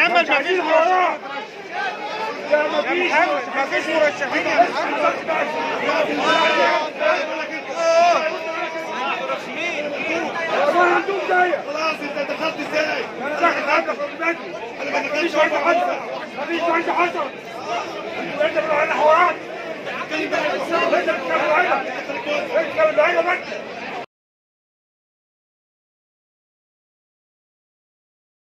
محمد ما فيش حوارات يا يا مفيش محمد ما فيش مرشحين يا محمد والله انتم جايه خلاص انت دخلت ازاي؟ انا داخل عندك في بدري مفيش واحده حصل مفيش واحده حصل انتوا بتعملوا علينا حوارات انت بتتكلم علينا انت بتتكلم علينا بس